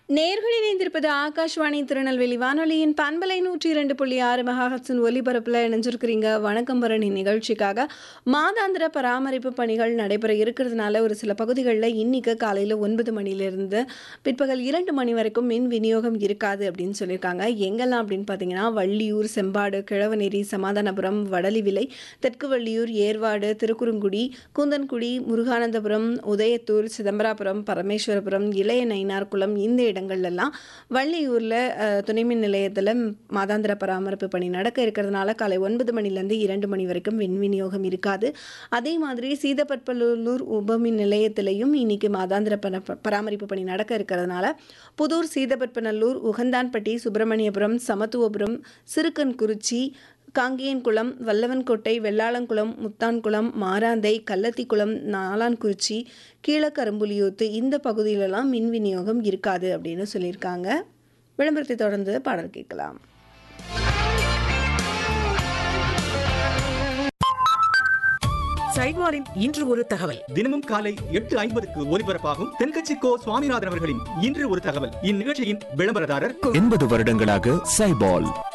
நேர்கள் இணைந்திருப்பது ஆகாஷ்வாணி திருநெல்வேலி வானொலியின் பண்பலை நூற்றி இரண்டு புள்ளி ஆறு மெகாஹட்ஸின் ஒலிபரப்பில் இணைஞ்சிருக்கிறீங்க வணக்கம் பரணி நிகழ்ச்சிக்காக மாதாந்திர பராமரிப்பு பணிகள் நடைபெற இருக்கிறதுனால ஒரு சில பகுதிகளில் இன்னைக்கு காலையில் ஒன்பது மணிலேருந்து பிற்பகல் இரண்டு மணி வரைக்கும் மின் விநியோகம் இருக்காது அப்படின்னு சொல்லியிருக்காங்க எங்கெல்லாம் அப்படின்னு பார்த்தீங்கன்னா வள்ளியூர் செம்பாடு கிழவநேரி சமாதானபுரம் வடலிவிலை தெற்கு வள்ளியூர் ஏர்வாடு திருக்குறுங்குடி கூந்தன்குடி முருகானந்தபுரம் உதயத்தூர் சிதம்பராபுரம் பரமேஸ்வரபுரம் இளைய நயினார்குளம் இந்த இடங்கள்லாம் வள்ளியூரில் அஹ், துணை மின் நிலையத்தில் மாதாந்திர பராமரிப்பு பணி நடக்க இருக்கிறதுனால காலை ஒன்பது மணிலேருந்து இரண்டு மணி வரைக்கும் மின் விநியோகம் இருக்காது அதே மாதிரி சீதப்பற்பலூர் உபமின் நிலையத்திலையும் இன்னைக்கு மாதாந்திர பர- பராமரிப்பு பணி நடக்க இருக்கிறதுனால புதூர் சீதப்பற்பநல்லூர் உகந்தான்பட்டி சுப்பிரமணியபுரம் சமத்துவபுரம் சிறுக்கன்குறிச்சி காங்கேயன்குளம் வல்லவன்கோட்டை வெள்ளாளங்குளம் முத்தான்குளம் மாராந்தை கள்ளத்திக்குளம் நாலான்குறிச்சி கீழக்கரும்புலியூத்து இந்த பகுதியிலலாம் மின் விநியோகம் இருக்காது அப்படின்னு சொல்லியிருக்காங்க விளம்பரத்தை தொடர்ந்து பாடல் கேட்கலாம் சைட்வாரின் இன்று ஒரு தகவல் தினமும் காலை எட்டு ஐம்பதுக்கு ஒலிபரப்பாகும் தென்கட்சி கோ சுவாமிநாதன் அவர்களின் இன்று ஒரு தகவல் இந்நிகழ்ச்சியின் விளம்பரதாரர் எண்பது வருடங்களாக சைபால்